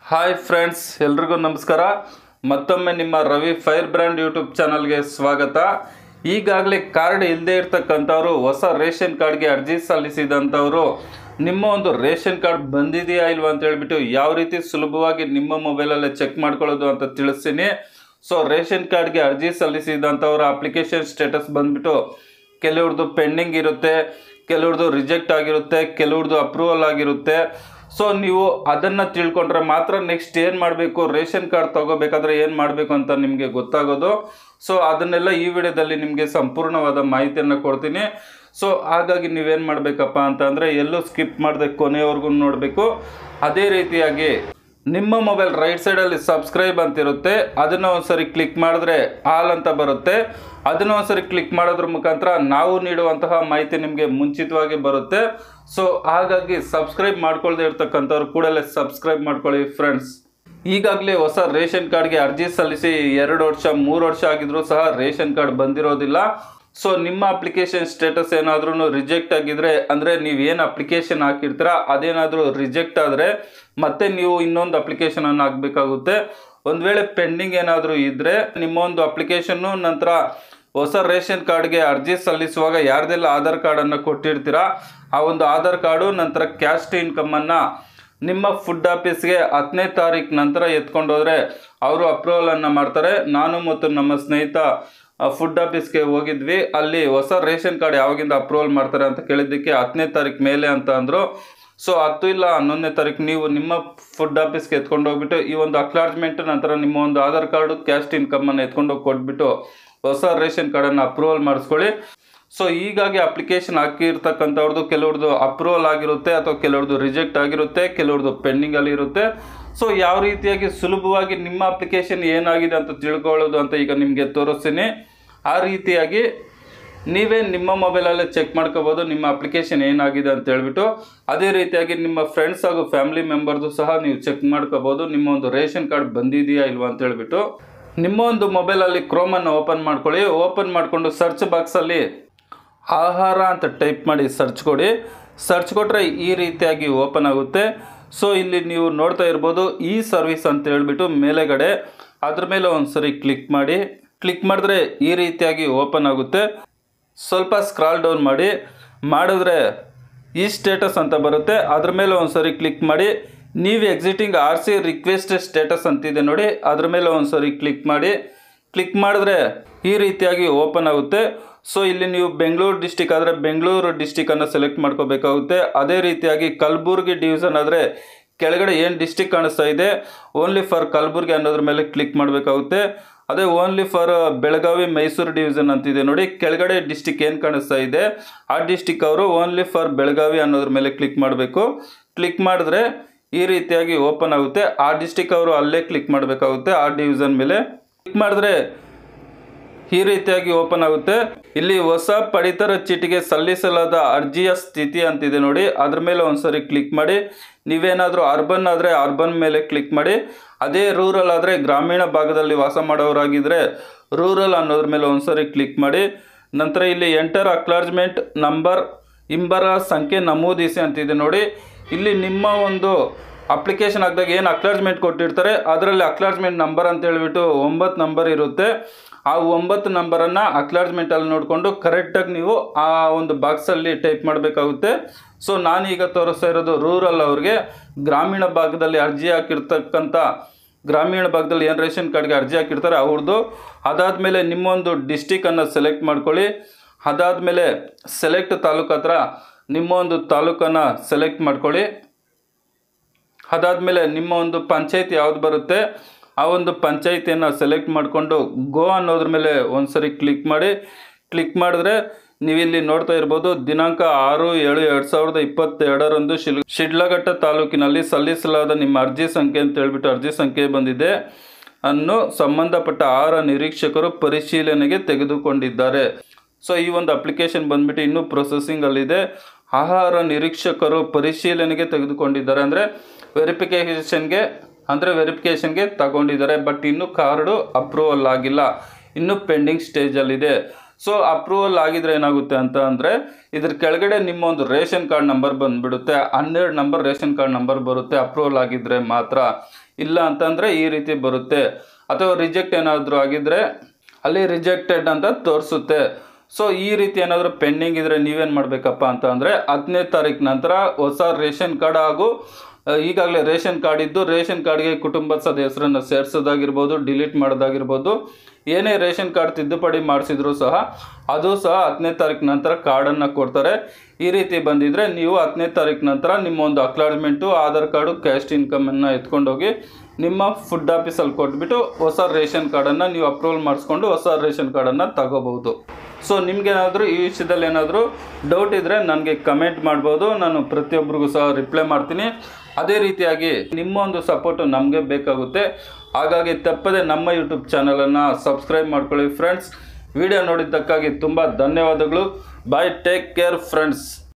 hi friends ಎಲ್ರಿಗೂ ನಮಸ್ಕಾರ ಮತ್ತೊಮ್ಮೆ ನಿಮ್ಮ ರವಿ ಫೈರ್ ಬ್ರ್ಯಾಂಡ್ ಯೂಟ್ಯೂಬ್ ಚಾನಲ್ಗೆ ಸ್ವಾಗತ ಈಗಾಗಲೇ ಕಾರ್ಡ್ ಇಲ್ಲದೆ ಇರ್ತಕ್ಕಂಥವ್ರು ಹೊಸ ರೇಷನ್ ಕಾರ್ಡ್ಗೆ ಅರ್ಜಿ ಸಲ್ಲಿಸಿದಂಥವ್ರು ನಿಮ್ಮ ಒಂದು ರೇಷನ್ ಕಾರ್ಡ್ ಬಂದಿದೆಯಾ ಇಲ್ವಾ ಅಂತ ಹೇಳ್ಬಿಟ್ಟು ಯಾವ ರೀತಿ ಸುಲಭವಾಗಿ ನಿಮ್ಮ ಮೊಬೈಲಲ್ಲೇ ಚೆಕ್ ಮಾಡ್ಕೊಳ್ಳೋದು ಅಂತ ತಿಳಿಸ್ತೀನಿ ಸೊ ರೇಷನ್ ಕಾರ್ಡ್ಗೆ ಅರ್ಜಿ ಸಲ್ಲಿಸಿದಂಥವ್ರ ಅಪ್ಲಿಕೇಶನ್ ಸ್ಟೇಟಸ್ ಬಂದ್ಬಿಟ್ಟು ಕೆಲವ್ರದ್ದು ಪೆಂಡಿಂಗ್ ಇರುತ್ತೆ ಕೆಲವ್ರದ್ದು ರಿಜೆಕ್ಟ್ ಆಗಿರುತ್ತೆ ಕೆಲವ್ರದ್ದು ಅಪ್ರೂವಲ್ ಆಗಿರುತ್ತೆ ಸೊ ನೀವು ಅದನ್ನು ತಿಳ್ಕೊಂಡ್ರೆ ಮಾತ್ರ ನೆಕ್ಸ್ಟ್ ಏನು ಮಾಡಬೇಕು ರೇಷನ್ ಕಾರ್ಡ್ ತಗೋಬೇಕಾದ್ರೆ ಏನು ಮಾಡಬೇಕು ಅಂತ ನಿಮಗೆ ಗೊತ್ತಾಗೋದು ಸೊ ಅದನ್ನೆಲ್ಲ ಈ ವಿಡಿಯೋದಲ್ಲಿ ನಿಮಗೆ ಸಂಪೂರ್ಣವಾದ ಮಾಹಿತಿಯನ್ನು ಕೊಡ್ತೀನಿ ಸೊ ಹಾಗಾಗಿ ನೀವೇನು ಮಾಡಬೇಕಪ್ಪ ಅಂತಂದರೆ ಎಲ್ಲೂ ಸ್ಕಿಪ್ ಮಾಡದೆ ಕೊನೆಯವರೆಗೂ ನೋಡಬೇಕು ಅದೇ ರೀತಿಯಾಗಿ ನಿಮ್ಮ ಮೊಬೈಲ್ ರೈಟ್ ಸೈಡಲ್ಲಿ ಸಬ್ಸ್ಕ್ರೈಬ್ ಅಂತಿರುತ್ತೆ ಅದನ್ನು ಒಂದ್ಸರಿ ಕ್ಲಿಕ್ ಮಾಡಿದ್ರೆ ಆಲ್ ಅಂತ ಬರುತ್ತೆ ಅದನ್ನು ಒಂದ್ಸರಿ ಕ್ಲಿಕ್ ಮಾಡೋದ್ರ ಮುಖಾಂತರ ನಾವು ನೀಡುವಂತಹ ಮಾಹಿತಿ ನಿಮಗೆ ಮುಂಚಿತವಾಗಿ ಬರುತ್ತೆ ಸೊ ಹಾಗಾಗಿ ಸಬ್ಸ್ಕ್ರೈಬ್ ಮಾಡ್ಕೊಳ್ದೇ ಇರ್ತಕ್ಕಂಥವ್ರು ಕೂಡಲೇ ಸಬ್ಸ್ಕ್ರೈಬ್ ಮಾಡ್ಕೊಳ್ಳಿ ಫ್ರೆಂಡ್ಸ್ ಈಗಾಗಲೇ ಹೊಸ ರೇಷನ್ ಕಾರ್ಡ್ಗೆ ಅರ್ಜಿ ಸಲ್ಲಿಸಿ ಎರಡು ವರ್ಷ ಮೂರು ವರ್ಷ ಆಗಿದ್ರೂ ಸಹ ರೇಷನ್ ಕಾರ್ಡ್ ಬಂದಿರೋದಿಲ್ಲ ಸೊ ನಿಮ್ಮ ಅಪ್ಲಿಕೇಶನ್ ಸ್ಟೇಟಸ್ ಏನಾದ್ರೂ ರಿಜೆಕ್ಟ್ ಆಗಿದ್ರೆ ಅಂದರೆ ನೀವು ಏನು ಅಪ್ಲಿಕೇಶನ್ ಹಾಕಿರ್ತೀರ ಅದೇನಾದರೂ ರಿಜೆಕ್ಟ್ ಆದರೆ ಮತ್ತೆ ನೀವು ಇನ್ನೊಂದು ಅಪ್ಲಿಕೇಶನನ್ನು ಹಾಕಬೇಕಾಗುತ್ತೆ ಒಂದು ವೇಳೆ ಪೆಂಡಿಂಗ್ ಏನಾದರೂ ಇದ್ದರೆ ನಿಮ್ಮ ಒಂದು ಅಪ್ಲಿಕೇಶನ್ನು ನಂತರ ಹೊಸ ರೇಷನ್ ಕಾರ್ಡ್ಗೆ ಅರ್ಜಿ ಸಲ್ಲಿಸುವಾಗ ಯಾರ್ದೆಲ್ಲ ಆಧಾರ್ ಕಾರ್ಡನ್ನು ಕೊಟ್ಟಿರ್ತೀರಾ ಆ ಒಂದು ಆಧಾರ್ ಕಾರ್ಡು ನಂತರ ಕ್ಯಾಸ್ಟ್ ಇನ್ಕಮನ್ನು ನಿಮ್ಮ ಫುಡ್ ಆಫೀಸ್ಗೆ ಹತ್ತನೇ ತಾರೀಕು ನಂತರ ಎತ್ಕೊಂಡು ಹೋದರೆ ಅವರು ಅಪ್ರೂವಲನ್ನು ಮಾಡ್ತಾರೆ ನಾನು ಮತ್ತು ನಮ್ಮ ಸ್ನೇಹಿತ ಫುಡ್ ಆಫೀಸ್ಗೆ ಹೋಗಿದ್ವಿ ಅಲ್ಲಿ ಹೊಸ ರೇಷನ್ ಕಾರ್ಡ್ ಯಾವಾಗಿಂದ ಅಪ್ರೂವಲ್ ಮಾಡ್ತಾರೆ ಅಂತ ಕೇಳಿದ್ದಕ್ಕೆ ಹತ್ತನೇ ತಾರೀಕು ಮೇಲೆ ಅಂತ ಅಂದರು ಸೊ ಹತ್ತು ಇಲ್ಲ ಹನ್ನೊಂದನೇ ತಾರೀಕು ನೀವು ನಿಮ್ಮ ಫುಡ್ ಆಫೀಸ್ಗೆ ಎತ್ಕೊಂಡು ಹೋಗ್ಬಿಟ್ಟು ಈ ಒಂದು ಅಕ್ಲಾರ್ಜ್ಮೆಂಟ್ ನಂತರ ನಿಮ್ಮ ಒಂದು ಆಧಾರ್ ಕಾರ್ಡು ಕ್ಯಾಸ್ಟ್ ಇನ್ಕಮನ್ನು ಎತ್ಕೊಂಡು ಹೋಗಿ ಕೊಟ್ಬಿಟ್ಟು ಹೊಸ ರೇಷನ್ ಕಾರ್ಡನ್ನು ಅಪ್ರೂವಲ್ ಮಾಡಿಸ್ಕೊಳ್ಳಿ ಸೊ ಹೀಗಾಗಿ ಅಪ್ಲಿಕೇಶನ್ ಹಾಕಿರ್ತಕ್ಕಂಥವ್ರದ್ದು ಕೆಲವ್ರದ್ದು ಅಪ್ರೂವಲ್ ಆಗಿರುತ್ತೆ ಅಥವಾ ಕೆಲವ್ರದ್ದು ರಿಜೆಕ್ಟ್ ಆಗಿರುತ್ತೆ ಕೆಲವ್ರದ್ದು ಪೆಂಡಿಂಗಲ್ಲಿ ಇರುತ್ತೆ ಸೊ ಯಾವ ರೀತಿಯಾಗಿ ಸುಲಭವಾಗಿ ನಿಮ್ಮ ಅಪ್ಲಿಕೇಶನ್ ಏನಾಗಿದೆ ಅಂತ ತಿಳ್ಕೊಳ್ಳೋದು ಅಂತ ಈಗ ನಿಮಗೆ ತೋರಿಸ್ತೀನಿ ಆ ರೀತಿಯಾಗಿ ನೀವೇ ನಿಮ್ಮ ಮೊಬೈಲಲ್ಲೇ ಚೆಕ್ ಮಾಡ್ಕೋಬೋದು ನಿಮ್ಮ ಅಪ್ಲಿಕೇಶನ್ ಏನಾಗಿದೆ ಅಂತ ಹೇಳ್ಬಿಟ್ಟು ಅದೇ ರೀತಿಯಾಗಿ ನಿಮ್ಮ ಫ್ರೆಂಡ್ಸ್ ಹಾಗೂ ಫ್ಯಾಮಿಲಿ ಮೆಂಬರ್ದು ಸಹ ನೀವು ಚೆಕ್ ಮಾಡ್ಕೋಬೋದು ನಿಮ್ಮ ಒಂದು ರೇಷನ್ ಕಾರ್ಡ್ ಬಂದಿದೆಯಾ ಇಲ್ವಾ ಅಂತ ಹೇಳ್ಬಿಟ್ಟು ನಿಮ್ಮ ಒಂದು ಮೊಬೈಲಲ್ಲಿ ಕ್ರೋಮನ್ನು ಓಪನ್ ಮಾಡ್ಕೊಳ್ಳಿ ಓಪನ್ ಮಾಡಿಕೊಂಡು ಸರ್ಚ್ ಬಾಕ್ಸಲ್ಲಿ ಆಹಾರ ಅಂತ ಟೈಪ್ ಮಾಡಿ ಸರ್ಚ್ ಕೊಡಿ ಸರ್ಚ್ ಕೊಟ್ಟರೆ ಈ ರೀತಿಯಾಗಿ ಓಪನ್ ಆಗುತ್ತೆ ಸೊ ಇಲ್ಲಿ ನೀವು ನೋಡ್ತಾ ಇರ್ಬೋದು ಈ ಸರ್ವಿಸ್ ಅಂತ ಹೇಳ್ಬಿಟ್ಟು ಮೇಲೆಗಡೆ ಅದ್ರ ಮೇಲೆ ಒಂದು ಸರಿ ಕ್ಲಿಕ್ ಮಾಡಿ ಕ್ಲಿಕ್ ಮಾಡಿದ್ರೆ ಈ ರೀತಿಯಾಗಿ ಓಪನ್ ಆಗುತ್ತೆ ಸ್ವಲ್ಪ ಸ್ಕ್ರಾಲ್ ಡೌನ್ ಮಾಡಿ ಮಾಡಿದ್ರೆ ಈ ಸ್ಟೇಟಸ್ ಅಂತ ಬರುತ್ತೆ ಅದ್ರ ಮೇಲೆ ಒಂದು ಸರಿ ಕ್ಲಿಕ್ ಮಾಡಿ ನೀವು existing R C request status ಅಂತಿದೆ ನೋಡಿ ಅದ್ರ ಮೇಲೆ ಒಂದು ಸರಿ ಕ್ಲಿಕ್ ಮಾಡಿ ಕ್ಲಿಕ್ ಮಾಡಿದ್ರೆ ಈ ರೀತಿಯಾಗಿ ಓಪನ್ ಆಗುತ್ತೆ ಸೊ ಇಲ್ಲಿ ನೀವು ಬೆಂಗಳೂರು ಡಿಸ್ಟಿಕ್ ಆದರೆ ಬೆಂಗಳೂರು ಡಿಸ್ಟಿಕನ್ನು ಸೆಲೆಕ್ಟ್ ಮಾಡ್ಕೋಬೇಕಾಗುತ್ತೆ ಅದೇ ರೀತಿಯಾಗಿ ಕಲಬುರ್ಗಿ ಡಿವಿಷನ್ ಆದರೆ ಕೆಳಗಡೆ ಏನು ಡಿಸ್ಟಿಕ್ ಕಾಣಿಸ್ತಾ ಇದೆ ಓನ್ಲಿ ಫಾರ್ ಕಲಬುರ್ಗಿ ಅನ್ನೋದ್ರ ಮೇಲೆ ಕ್ಲಿಕ್ ಮಾಡಬೇಕಾಗುತ್ತೆ ಅದೇ only for Belagavi Mysuru division ಅಂತಿದೆ ನೋಡಿ ಕೆಳಗಡೆ ಡಿಸ್ಟಿಕ್ ಏನು ಕಾಣಿಸ್ತಾ ಇದೆ ಆ ಡಿಸ್ಟಿಕ್ ಅವರು ಓನ್ಲಿ ಫಾರ್ ಬೆಳಗಾವಿ ಅನ್ನೋದ್ರ ಮೇಲೆ ಕ್ಲಿಕ್ ಮಾಡಬೇಕು ಕ್ಲಿಕ್ ಮಾಡಿದ್ರೆ ಈ ರೀತಿಯಾಗಿ ಓಪನ್ ಆಗುತ್ತೆ ಆ ಡಿಸ್ಟಿಕ್ ಅವರು ಅಲ್ಲೇ ಕ್ಲಿಕ್ ಮಾಡಬೇಕಾಗುತ್ತೆ ಆ ಡಿವಿಷನ್ ಮೇಲೆ ಕ್ಲಿಕ್ ಮಾಡಿದ್ರೆ ಈ ರೀತಿಯಾಗಿ ಓಪನ್ ಆಗುತ್ತೆ ಇಲ್ಲಿ ಹೊಸ ಪಡಿತರ ಚೀಟಿಗೆ ಸಲ್ಲಿಸಲಾದ ಅರ್ಜಿಯ ಸ್ಥಿತಿ ಅಂತಿದೆ ನೋಡಿ ಅದ್ರ ಮೇಲೆ ಒಂದ್ಸರಿ ಕ್ಲಿಕ್ ಮಾಡಿ ನೀವೇನಾದರೂ ಅರ್ಬನ್ ಆದರೆ ಅರ್ಬನ್ ಮೇಲೆ ಕ್ಲಿಕ್ ಮಾಡಿ ಅದೇ ರೂರಲ್ ಆದರೆ ಗ್ರಾಮೀಣ ಭಾಗದಲ್ಲಿ ವಾಸ ಮಾಡೋರಾಗಿದ್ದರೆ ರೂರಲ್ ಅನ್ನೋದ್ರ ಮೇಲೆ ಒಂದ್ಸರಿ ಕ್ಲಿಕ್ ಮಾಡಿ ನಂತರ ಇಲ್ಲಿ ಎಂಟರ್ ಅಕ್ಲಾರ್ಜ್ಮೆಂಟ್ ನಂಬರ್ ಇಂಬರ ಸಂಖ್ಯೆ ನಮೂದಿಸಿ ಅಂತಿದೆ ನೋಡಿ ಇಲ್ಲಿ ನಿಮ್ಮ ಒಂದು ಅಪ್ಲಿಕೇಶನ್ ಹಾಕಿದಾಗ ಏನು ಅಕ್ಲಾರ್ಜ್ಮೆಂಟ್ ಕೊಟ್ಟಿರ್ತಾರೆ ಅದರಲ್ಲಿ ಅಕ್ಲಾರ್ಜ್ಮೆಂಟ್ ನಂಬರ್ ಅಂತ ಹೇಳ್ಬಿಟ್ಟು ಒಂಬತ್ತು ನಂಬರ್ ಇರುತ್ತೆ ಆ ಒಂಬತ್ತು ನಂಬರನ್ನು ಅಕ್ಲಾರ್ಜ್ಮೆಂಟಲ್ಲಿ ನೋಡಿಕೊಂಡು ಕರೆಕ್ಟಾಗಿ ನೀವು ಆ ಒಂದು ಬಾಕ್ಸಲ್ಲಿ ಟೈಪ್ ಮಾಡಬೇಕಾಗುತ್ತೆ ಸೊ ನಾನೀಗ ತೋರಿಸ್ತಾ ಇರೋದು ರೂರಲ್ ಅವ್ರಿಗೆ ಗ್ರಾಮೀಣ ಭಾಗದಲ್ಲಿ ಅರ್ಜಿ ಹಾಕಿರ್ತಕ್ಕಂಥ ಗ್ರಾಮೀಣ ಭಾಗದಲ್ಲಿ ಏನು ರೇಷನ್ ಕಾರ್ಡ್ಗೆ ಅರ್ಜಿ ಹಾಕಿರ್ತಾರೆ ಅವ್ರದ್ದು ಅದಾದಮೇಲೆ ನಿಮ್ಮೊಂದು ಡಿಸ್ಟಿಕನ್ನು ಸೆಲೆಕ್ಟ್ ಮಾಡ್ಕೊಳ್ಳಿ ಅದಾದಮೇಲೆ ಸೆಲೆಕ್ಟ್ ತಾಲೂಕು ಹತ್ರ ನಿಮ್ಮ ಒಂದು ತಾಲೂಕನ್ನು ಸೆಲೆಕ್ಟ್ ಮಾಡ್ಕೊಳ್ಳಿ ಅದಾದಮೇಲೆ ನಿಮ್ಮ ಒಂದು ಪಂಚಾಯತ್ ಯಾವ್ದು ಬರುತ್ತೆ ಆ ಒಂದು ಪಂಚಾಯತಿಯನ್ನು ಸೆಲೆಕ್ಟ್ ಮಾಡಿಕೊಂಡು ಗೋ ಅನ್ನೋದ್ರ ಮೇಲೆ ಒಂದು ಸರಿ ಕ್ಲಿಕ್ ಮಾಡಿ ಕ್ಲಿಕ್ ಮಾಡಿದ್ರೆ ನೀವಿಲ್ಲಿ ನೋಡ್ತಾ ಇರ್ಬೋದು ದಿನಾಂಕ ಆರು ಏಳು ಎರಡು ಸಾವಿರದ ಇಪ್ಪತ್ತೆರಡರಂದು ಶಿಲ್ ಶಿಡ್ಲಘಟ್ಟ ತಾಲೂಕಿನಲ್ಲಿ ಸಲ್ಲಿಸಲಾದ ನಿಮ್ಮ ಅರ್ಜಿ ಸಂಖ್ಯೆ ಅಂತ ಹೇಳ್ಬಿಟ್ಟು ಅರ್ಜಿ ಸಂಖ್ಯೆ ಬಂದಿದೆ ಅನ್ನು ಸಂಬಂಧಪಟ್ಟ ಆಹಾರ ನಿರೀಕ್ಷಕರು ಪರಿಶೀಲನೆಗೆ ತೆಗೆದುಕೊಂಡಿದ್ದಾರೆ ಸೊ ಈ ಒಂದು ಅಪ್ಲಿಕೇಶನ್ ಬಂದ್ಬಿಟ್ಟು ಇನ್ನೂ ಪ್ರೊಸೆಸಿಂಗಲ್ಲಿದೆ ಆಹಾರ ನಿರೀಕ್ಷಕರು ಪರಿಶೀಲನೆಗೆ ತೆಗೆದುಕೊಂಡಿದ್ದಾರೆ ಅಂದರೆ ವೆರಿಫಿಕೇಷನ್ಗೆ ಅಂದರೆ ವೆರಿಫಿಕೇಷನ್ಗೆ ತಗೊಂಡಿದ್ದಾರೆ ಬಟ್ ಇನ್ನೂ ಕಾರ್ಡು ಅಪ್ರೂವಲ್ ಆಗಿಲ್ಲ ಇನ್ನೂ ಪೆಂಡಿಂಗ್ ಸ್ಟೇಜಲ್ಲಿದೆ ಸೊ ಅಪ್ರೂವಲ್ ಆಗಿದ್ರೆ ಏನಾಗುತ್ತೆ ಅಂತ ಅಂದರೆ ಇದ್ರ ಕೆಳಗಡೆ ನಿಮ್ಮ ಒಂದು ರೇಷನ್ ಕಾರ್ಡ್ ನಂಬರ್ ಬಂದ್ಬಿಡುತ್ತೆ ಹನ್ನೆರಡು ನಂಬರ್ ರೇಷನ್ ಕಾರ್ಡ್ ನಂಬರ್ ಬರುತ್ತೆ ಅಪ್ರೂವಲ್ ಆಗಿದ್ರೆ ಮಾತ್ರ ಇಲ್ಲ ಅಂತಂದರೆ ಈ ರೀತಿ ಬರುತ್ತೆ ಅಥವಾ ರಿಜೆಕ್ಟ್ ಏನಾದರೂ ಆಗಿದ್ರೆ ಅಲ್ಲಿ ರಿಜೆಕ್ಟೆಡ್ ಅಂತ ತೋರಿಸುತ್ತೆ ಸೊ ಈ ರೀತಿ ಏನಾದರೂ ಪೆಂಡಿಂಗ್ ಇದ್ರೆ ನೀವೇನು ಮಾಡಬೇಕಪ್ಪ ಅಂತ ಅಂದರೆ ಹತ್ತನೇ ತಾರೀಕು ನಂತರ ಹೊಸ ರೇಷನ್ ಕಾರ್ಡ್ ಹಾಗೂ ಈಗಾಗಲೇ ರೇಷನ್ ಕಾರ್ಡ್ ಇದ್ದು ರೇಷನ್ ಕಾರ್ಡ್ಗೆ ಕುಟುಂಬದ ಸದಸ್ಯರನ್ನು ಸೇರಿಸೋದಾಗಿರ್ಬೋದು ಡಿಲೀಟ್ ಮಾಡೋದಾಗಿರ್ಬೋದು ಏನೇ ರೇಷನ್ ಕಾರ್ಡ್ ತಿದ್ದುಪಡಿ ಮಾಡಿಸಿದ್ರು ಸಹ ಅದು ಸಹ ಹತ್ತನೇ ತಾರೀಕು ನಂತರ ಕಾರ್ಡನ್ನು ಕೊಡ್ತಾರೆ ಈ ರೀತಿ ಬಂದಿದ್ರೆ ನೀವು ಹತ್ತನೇ ತಾರೀಕು ನಂತರ ನಿಮ್ಮ ಒಂದು ಅಕ್ಲಾಜ್ಮೆಂಟು ಆಧಾರ್ ಕಾರ್ಡು ಕ್ಯಾಸ್ಟ್ ಇನ್ಕಮನ್ನು ಎತ್ಕೊಂಡೋಗಿ ನಿಮ್ಮ ಫುಡ್ ಆಫೀಸಲ್ಲಿ ಕೊಟ್ಬಿಟ್ಟು ಹೊಸ ರೇಷನ್ ಕಾರ್ಡನ್ನು ನೀವು ಅಪ್ರೂವಲ್ ಮಾಡಿಸ್ಕೊಂಡು ಹೊಸ ರೇಷನ್ ಕಾರ್ಡನ್ನು ತಗೋಬಹುದು ಸೊ ನಿಮ್ಗೇನಾದರೂ ಈ ವಿಷಯದಲ್ಲಿ ಏನಾದರೂ ಡೌಟ್ ಇದ್ದರೆ ನನಗೆ ಕಮೆಂಟ್ ಮಾಡ್ಬೋದು ನಾನು ಪ್ರತಿಯೊಬ್ಬರಿಗೂ ಸಹ ರಿಪ್ಲೈ ಮಾಡ್ತೀನಿ ಅದೇ ರೀತಿಯಾಗಿ ನಿಮ್ಮ ಒಂದು ಸಪೋರ್ಟು ನಮಗೆ ಬೇಕಾಗುತ್ತೆ ಹಾಗಾಗಿ ತಪ್ಪದೆ ನಮ್ಮ ಯೂಟ್ಯೂಬ್ ಚಾನಲನ್ನು ಸಬ್ಸ್ಕ್ರೈಬ್ ಮಾಡ್ಕೊಳ್ಳಿ ಫ್ರೆಂಡ್ಸ್ ವಿಡಿಯೋ ನೋಡಿದ್ದಕ್ಕಾಗಿ ತುಂಬ ಧನ್ಯವಾದಗಳು ಬಾಯ್ ಟೇಕ್ ಕೇರ್ ಫ್ರೆಂಡ್ಸ್